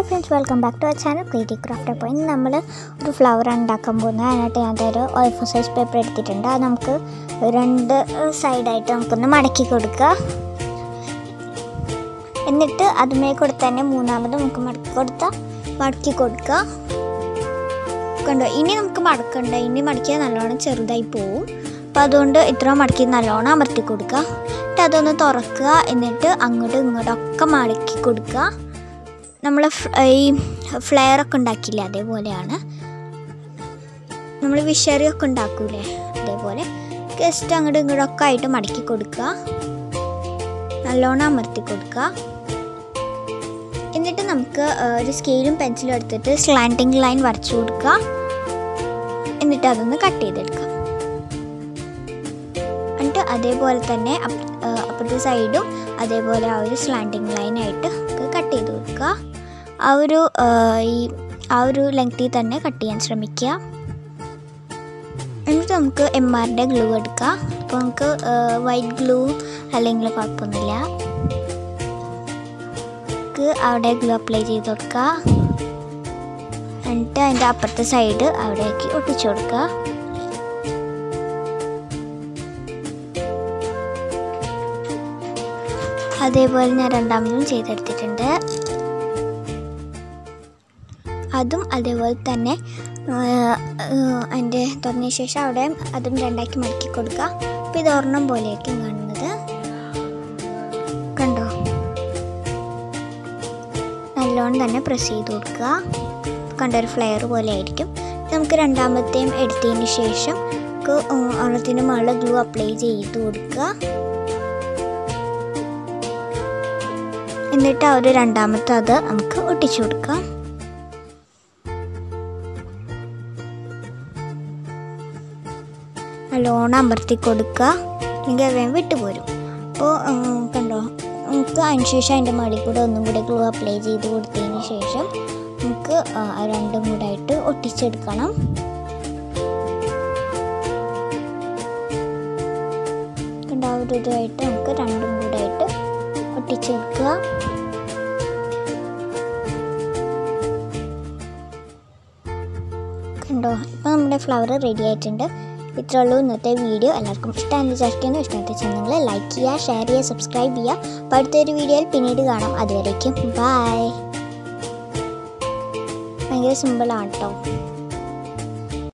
friends welcome back to അവർ channel creative craft അപ്പോൾ ഇന്ന് നമ്മൾ ഒരു ഫ്ലവർ ഉണ്ടാക്കാൻ പോകുന്നത് അതിനായിട്ട് ഞാൻ ഒരു ഓൾഫോ സൈസ് പേപ്പർ എടുത്തിട്ടുണ്ട് അത് നമുക്ക് രണ്ട് സൈഡായിട്ട് നമുക്കൊന്ന് മടക്കി കൊടുക്കുക എന്നിട്ട് അതുമേ കൊടുത്ത് തന്നെ മൂന്നാമത് നമുക്ക് മടക്കി കൊടുത്താൽ മടക്കി കൊടുക്കുക കണ്ടോ ഇനി നമുക്ക് മടക്കണ്ട ഇനി മടക്കിയാൽ നല്ലോണം ചെറുതായി പോവും അപ്പോൾ അതുകൊണ്ട് ഇത്ര മടക്കി നല്ലോണം അമർത്തി കൊടുക്കുക എന്നിട്ട് അതൊന്ന് തുറക്കുക എന്നിട്ട് അങ്ങോട്ടും ഇങ്ങോട്ടും ഒക്കെ മടക്കി കൊടുക്കുക നമ്മൾ ഈ ഫ്ലെയർ ഒക്കെ ഉണ്ടാക്കില്ലേ അതേപോലെയാണ് നമ്മൾ വിഷറി ഒക്കെ ഉണ്ടാക്കൂലേ അതേപോലെ ജസ്റ്റ് അങ്ങോട്ടും ഇങ്ങോട്ടും ഒക്കെ ആയിട്ട് മടക്കി കൊടുക്കുക നല്ലോണം അമർത്തി കൊടുക്കുക എന്നിട്ട് നമുക്ക് ഒരു സ്കെയിലും പെൻസിലും എടുത്തിട്ട് സ്ലാൻഡിങ് ലൈൻ വരച്ചു കൊടുക്കുക എന്നിട്ട് അതൊന്ന് കട്ട് ചെയ്തെടുക്കുക എന്നിട്ട് അതേപോലെ തന്നെ അപ്പുറത്തെ സൈഡും അതേപോലെ ആ ഒരു സ്ലാൻഡിങ് ലൈനായിട്ട് നമുക്ക് കട്ട് ചെയ്ത് കൊടുക്കുക ആ ഒരു ഈ ആ ഒരു ലെങ്ത്തിൽ തന്നെ കട്ട് ചെയ്യാൻ ശ്രമിക്കുക എന്നിട്ട് നമുക്ക് എം ആറിൻ്റെ ഗ്ലൂ എടുക്കാം അപ്പോൾ നമുക്ക് വൈറ്റ് ഗ്ലൂ അല്ലെങ്കിൽ കുഴപ്പമൊന്നുമില്ല നമുക്ക് അവിടെ ഗ്ലൂ അപ്ലൈ ചെയ്ത് കൊടുക്കുക എന്നിട്ട് അതിൻ്റെ അപ്പുറത്തെ സൈഡ് അവിടേക്ക് ഒട്ടിച്ചു കൊടുക്കുക അതേപോലെ ഞാൻ രണ്ടാമതും ചെയ്തെടുത്തിട്ടുണ്ട് അതും അതേപോലെ തന്നെ അതിൻ്റെ തുറന്ന ശേഷം അവിടെ അതും രണ്ടാക്കി മടക്കി കൊടുക്കുക അപ്പോൾ ഇത് ഒരെണ്ണം പോലെയായിരിക്കും കാണുന്നത് കണ്ടോ നല്ലോണം തന്നെ പ്രസ് ചെയ്ത് കൊടുക്കുക കണ്ട ഒരു ഫ്ലെയർ പോലെ ആയിരിക്കും നമുക്ക് രണ്ടാമത്തെയും എടുത്തതിന് ശേഷം നമുക്ക് ഒരെണ്ണത്തിന് മുകളിൽ ഗ്ലൂ അപ്ലൈ ചെയ്ത് കൊടുക്കുക എന്നിട്ട് ആ ഒരു രണ്ടാമത്തെ അത് നമുക്ക് ഒട്ടിച്ചു കൊടുക്കാം നല്ലോണം അമർത്തി കൊടുക്കുക അല്ലെങ്കിൽ അത് വിട്ടുപോരും അപ്പോൾ കണ്ടോ നമുക്ക് അതിന് ശേഷം അതിൻ്റെ മടി കൂടെ ഒന്നും കൂടെ ഗ്ലൂ അപ്ലൈ ചെയ്ത് കൊടുത്തതിന് ശേഷം നമുക്ക് രണ്ടും കൂടെ ആയിട്ട് ഒട്ടിച്ചെടുക്കണം കണ്ടോ ആ ഒരു ഇതുമായിട്ട് നമുക്ക് രണ്ടും കൂടെ ആയിട്ട് ഒട്ടിച്ചെടുക്കുക കണ്ടോ ഇപ്പോൾ നമ്മുടെ ഫ്ലവർ റെഡി ആയിട്ടുണ്ട് ഇത്രേ ഉള്ളൂ ഇന്നത്തെ വീഡിയോ എല്ലാവർക്കും ഇഷ്ടമെന്ന് വിചാരിക്കുന്നു ഇഷ്ടമായിട്ട് വെച്ചാൽ നിങ്ങൾ ലൈക്ക് ചെയ്യുക ഷെയർ ചെയ്യുക സബ്സ്ക്രൈബ് ചെയ്യുക അപ്പോൾ അടുത്തൊരു വീഡിയോയിൽ പിന്നീട് കാണാം അതുവരേക്കും ബായ് ഭയങ്കര സിമ്പിളാണ് കേട്ടോ